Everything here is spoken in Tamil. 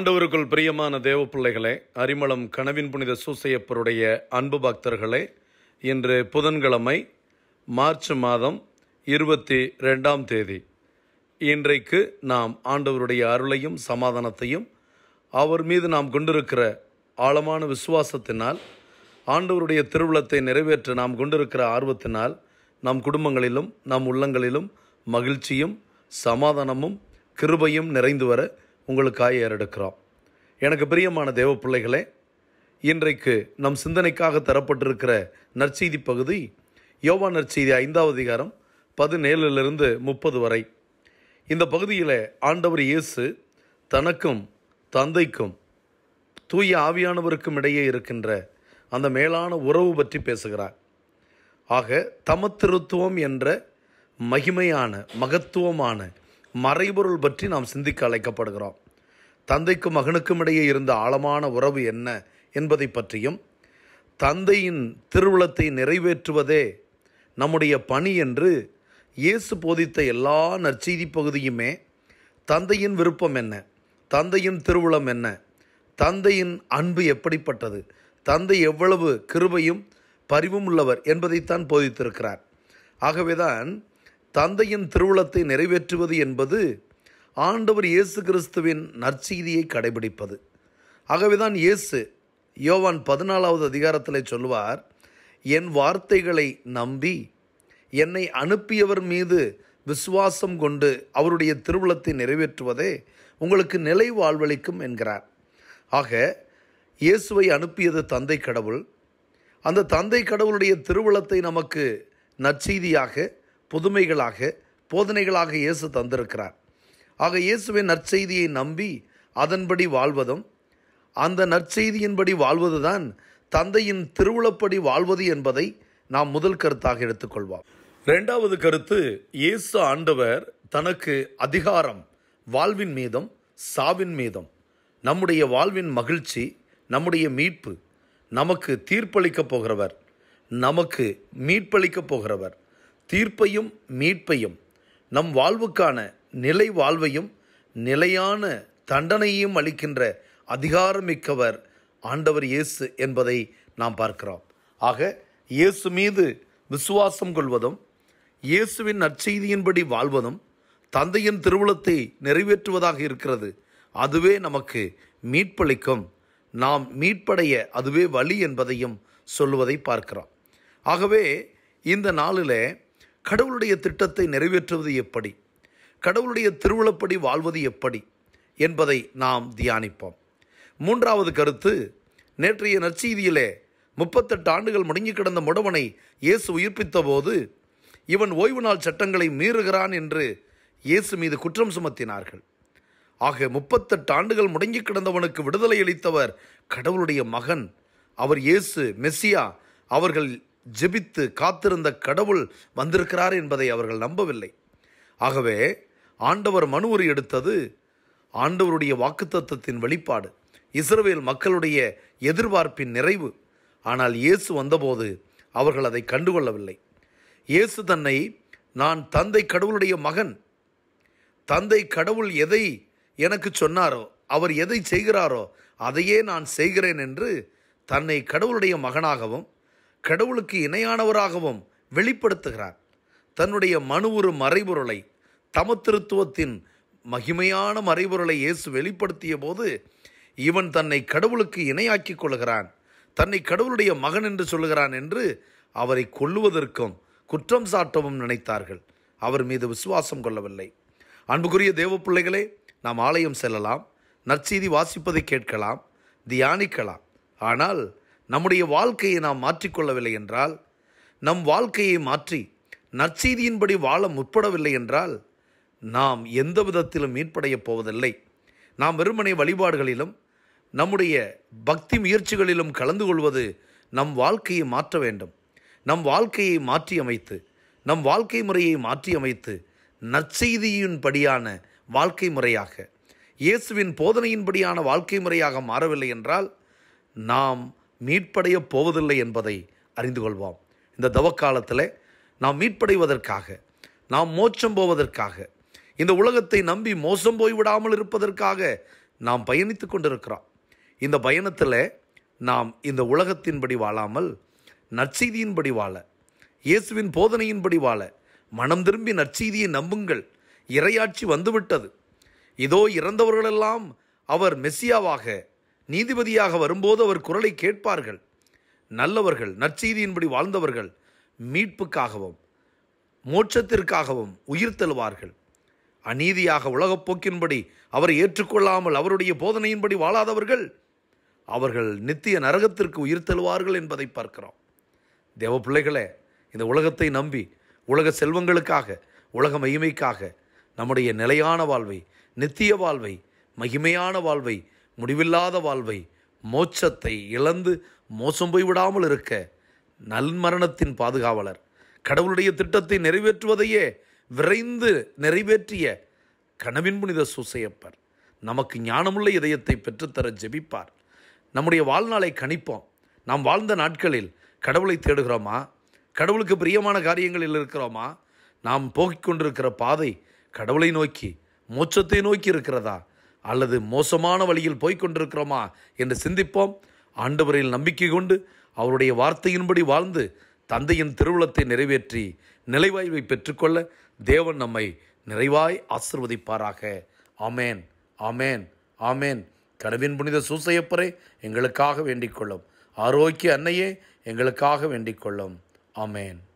ஆண்டவருக்குள் பிரியமான தேவ பிள்ளைகளே அரிமளம் கனவின் புனித சூசையப்பருடைய அன்பு பக்தர்களே இன்று புதன்கிழமை மார்ச் மாதம் இருபத்தி ரெண்டாம் தேதி இன்றைக்கு நாம் ஆண்டவருடைய அருளையும் சமாதானத்தையும் அவர் மீது நாம் கொண்டிருக்கிற ஆழமான விசுவாசத்தினால் ஆண்டவருடைய திருவுளத்தை நிறைவேற்ற நாம் கொண்டிருக்கிற ஆர்வத்தினால் நம் குடும்பங்களிலும் நம் உள்ளங்களிலும் மகிழ்ச்சியும் சமாதானமும் கிருபையும் நிறைந்து வர உங்களுக்காக ஏறெடுக்கிறோம் எனக்கு பிரியமான தேவ பிள்ளைகளே இன்றைக்கு நம் சிந்தனைக்காக தரப்பட்டிருக்கிற நற்செய்தி பகுதி யோவா நற்செய்தி ஐந்தாவது அதிகாரம் பதினேழிலிருந்து முப்பது வரை இந்த பகுதியில் ஆண்டவர் இயேசு தனக்கும் தந்தைக்கும் தூய ஆவியானவருக்கும் இடையே இருக்கின்ற அந்த மேலான உறவு பற்றி பேசுகிறார் ஆக தமத்திருத்துவம் என்ற மகிமையான மகத்துவமான மறைபொருள் பற்றி நாம் சிந்திக்க அழைக்கப்படுகிறோம் தந்தைக்கும் மகனுக்கும் இடையே இருந்த ஆழமான உறவு என்ன என்பதை பற்றியும் தந்தையின் திருவுளத்தை நிறைவேற்றுவதே நம்முடைய பணி என்று இயேசு போதித்த எல்லா நற்செய்தி பகுதியுமே தந்தையின் விருப்பம் என்ன தந்தையின் திருவுளம் என்ன தந்தையின் அன்பு எப்படிப்பட்டது தந்தை எவ்வளவு கிருபையும் பரிவும் உள்ளவர் என்பதைத்தான் போதித்திருக்கிறார் ஆகவேதான் தந்தையின் திருவுளத்தை நிறைவேற்றுவது என்பது ஆண்டவர் இயேசு கிறிஸ்துவின் நற்செய்தியை கடைபிடிப்பது ஆகவேதான் இயேசு யோவான் பதினாலாவது அதிகாரத்தில் சொல்லுவார் என் வார்த்தைகளை நம்பி என்னை அனுப்பியவர் மீது விசுவாசம் கொண்டு அவருடைய திருவுளத்தை நிறைவேற்றுவதே உங்களுக்கு நிலை வாழ்வளிக்கும் என்கிறார் ஆக இயேசுவை அனுப்பியது தந்தை கடவுள் அந்த தந்தை கடவுளுடைய திருவுளத்தை நமக்கு நற்செய்தியாக புதுமைகளாக போதனைகளாக இயேசு தந்திருக்கிறார் ஆக இயேசுவின் நற்செய்தியை நம்பி அதன்படி வாழ்வதும் அந்த நற்செய்தியின்படி வாழ்வதுதான் தந்தையின் திருவுளப்படி வாழ்வது என்பதை நாம் முதல் கருத்தாக எடுத்துக்கொள்வோம் இரண்டாவது கருத்து இயேசு ஆண்டவர் தனக்கு அதிகாரம் வாழ்வின் மீதும் சாவின் மீதும் நம்முடைய வாழ்வின் மகிழ்ச்சி நம்முடைய மீட்பு நமக்கு தீர்ப்பளிக்கப் போகிறவர் நமக்கு மீட்பளிக்கப் போகிறவர் தீர்ப்பையும் மீட்பையும் நம் வாழ்வுக்கான நிலை வாழ்வையும் நிலையான தண்டனையும் அளிக்கின்ற அதிகாரமிக்கவர் ஆண்டவர் இயேசு என்பதை நாம் பார்க்கிறோம் ஆக இயேசு மீது விசுவாசம் கொள்வதும் இயேசுவின் நற்செய்தியின்படி வாழ்வதும் தந்தையின் திருவுளத்தை நிறைவேற்றுவதாக இருக்கிறது அதுவே நமக்கு மீட்பளிக்கும் நாம் மீட்படைய அதுவே வழி என்பதையும் சொல்லுவதை பார்க்கிறோம் ஆகவே இந்த நாளில் கடவுளுடைய திட்டத்தை நிறைவேற்றுவது எப்படி கடவுளுடைய திருவுளப்படி வாழ்வது எப்படி என்பதை நாம் தியானிப்போம் மூன்றாவது கருத்து நேற்றைய நற்செய்தியிலே முப்பத்தெட்டு ஆண்டுகள் முடங்கி கிடந்த முடவனை இயேசு உயிர்ப்பித்த போது இவன் ஓய்வு நாள் சட்டங்களை மீறுகிறான் என்று இயேசு மீது குற்றம் சுமத்தினார்கள் ஆக முப்பத்தெட்டு ஆண்டுகள் முடங்கி கிடந்தவனுக்கு விடுதலை அளித்தவர் கடவுளுடைய மகன் அவர் இயேசு மெஸ்ஸியா அவர்கள் ஜெபித்து காத்திருந்த கடவுள் வந்திருக்கிறார் என்பதை அவர்கள் நம்பவில்லை ஆகவே ஆண்டவர் மனுவுரி எடுத்தது ஆண்டவருடைய வாக்குத்தத்தத்தின் வெளிப்பாடு இஸ்ரவேல் மக்களுடைய எதிர்பார்ப்பின் நிறைவு ஆனால் இயேசு வந்தபோது அவர்கள் அதை கண்டுகொள்ளவில்லை இயேசு தன்னை நான் தந்தை கடவுளுடைய மகன் தந்தை கடவுள் எதை எனக்கு சொன்னாரோ அவர் எதை செய்கிறாரோ அதையே நான் செய்கிறேன் என்று தன்னை கடவுளுடைய மகனாகவும் கடவுளுக்கு இணையானவராகவும் வெளிப்படுத்துகிறார் தன்னுடைய மனுவுரு மறைபொருளை தமத்திருத்துவத்தின் மகிமையான மறைபொருளை இயேசு வெளிப்படுத்திய போது இவன் தன்னை கடவுளுக்கு இணையாக்கிக் கொள்கிறான் தன்னை கடவுளுடைய மகன் என்று சொல்லுகிறான் என்று அவரை கொல்லுவதற்கும் குற்றம் சாட்டவும் நினைத்தார்கள் அவர் மீது விசுவாசம் கொள்ளவில்லை அன்புக்குரிய தேவ பிள்ளைகளே நாம் ஆலயம் செல்லலாம் நற்செய்தி வாசிப்பதை கேட்கலாம் தியானிக்கலாம் ஆனால் நம்முடைய வாழ்க்கையை நாம் மாற்றிக்கொள்ளவில்லை என்றால் நம் வாழ்க்கையை மாற்றி நற்செய்தியின்படி வாழ முற்படவில்லை என்றால் நாம் எந்த விதத்திலும் மீட்படையப் போவதில்லை நாம் வெறுமனை வழிபாடுகளிலும் நம்முடைய பக்தி முயற்சிகளிலும் கலந்து கொள்வது நம் வாழ்க்கையை மாற்ற வேண்டும் நம் வாழ்க்கையை மாற்றி அமைத்து நம் வாழ்க்கை முறையை மாற்றி அமைத்து நற்செய்தியின்படியான வாழ்க்கை முறையாக இயேசுவின் போதனையின்படியான வாழ்க்கை முறையாக மாறவில்லை என்றால் நாம் மீட்படையப் போவதில்லை என்பதை அறிந்து கொள்வோம் இந்த தவக்காலத்தில் நாம் மீட்படைவதற்காக நாம் மோட்சம் போவதற்காக இந்த உலகத்தை நம்பி மோசம் போய்விடாமல் இருப்பதற்காக நாம் பயணித்து கொண்டிருக்கிறோம் இந்த பயணத்தில் நாம் இந்த உலகத்தின்படி வாழாமல் நற்செய்தியின்படி வாழ இயேசுவின் போதனையின்படி வாழ மனம் திரும்பி நற்செய்தியை நம்புங்கள் இரையாட்சி வந்துவிட்டது இதோ இறந்தவர்களெல்லாம் அவர் மெஸ்ஸியாவாக நீதிபதியாக வரும்போது அவர் குரலை கேட்பார்கள் நல்லவர்கள் நற்செய்தியின்படி வாழ்ந்தவர்கள் மீட்புக்காகவும் மோட்சத்திற்காகவும் உயிர் தழுவார்கள் அநீதியாக உலகப் போக்கின்படி அவரை ஏற்றுக்கொள்ளாமல் அவருடைய போதனையின்படி வாழாதவர்கள் அவர்கள் நித்திய நரகத்திற்கு உயிர் தழுவார்கள் என்பதை பார்க்கிறோம் தேவ பிள்ளைகளே இந்த உலகத்தை நம்பி உலக செல்வங்களுக்காக உலக மகிமைக்காக நம்முடைய நிலையான வாழ்வை நித்திய வாழ்வை மகிமையான வாழ்வை முடிவில்லாத வாழ்வை மோட்சத்தை இழந்து மோசம் போய் விடாமல் இருக்க நல்மரணத்தின் பாதுகாவலர் கடவுளுடைய திட்டத்தை நிறைவேற்றுவதையே விரைந்து நிறைவேற்றிய கனவின் புனித சூசையப்பர் நமக்கு ஞானமுள்ள இதயத்தை பெற்றுத்தர ஜெபிப்பார் நம்முடைய வாழ்நாளை கணிப்போம் நாம் வாழ்ந்த நாட்களில் கடவுளை தேடுகிறோமா கடவுளுக்கு பிரியமான காரியங்களில் இருக்கிறோமா நாம் போகிக் கொண்டிருக்கிற பாதை கடவுளை நோக்கி மோட்சத்தை நோக்கி இருக்கிறதா அல்லது மோசமான வழியில் போய்க் கொண்டிருக்கிறோமா என்று சிந்திப்போம் ஆண்டவரில் நம்பிக்கை கொண்டு அவருடைய வார்த்தையின்படி வாழ்ந்து தந்தையின் திருவுளத்தை நிறைவேற்றி நிலைவாய்வை பெற்றுக்கொள்ள தேவன் நம்மை நிறைவாய் ஆசிர்வதிப்பாராக ஆமேன் ஆமேன் ஆமேன் கனவின் புனித சூசையப்பரே எங்களுக்காக வேண்டிக் கொள்ளும் ஆரோக்கிய அன்னையே எங்களுக்காக வேண்டிக் கொள்ளும் ஆமேன்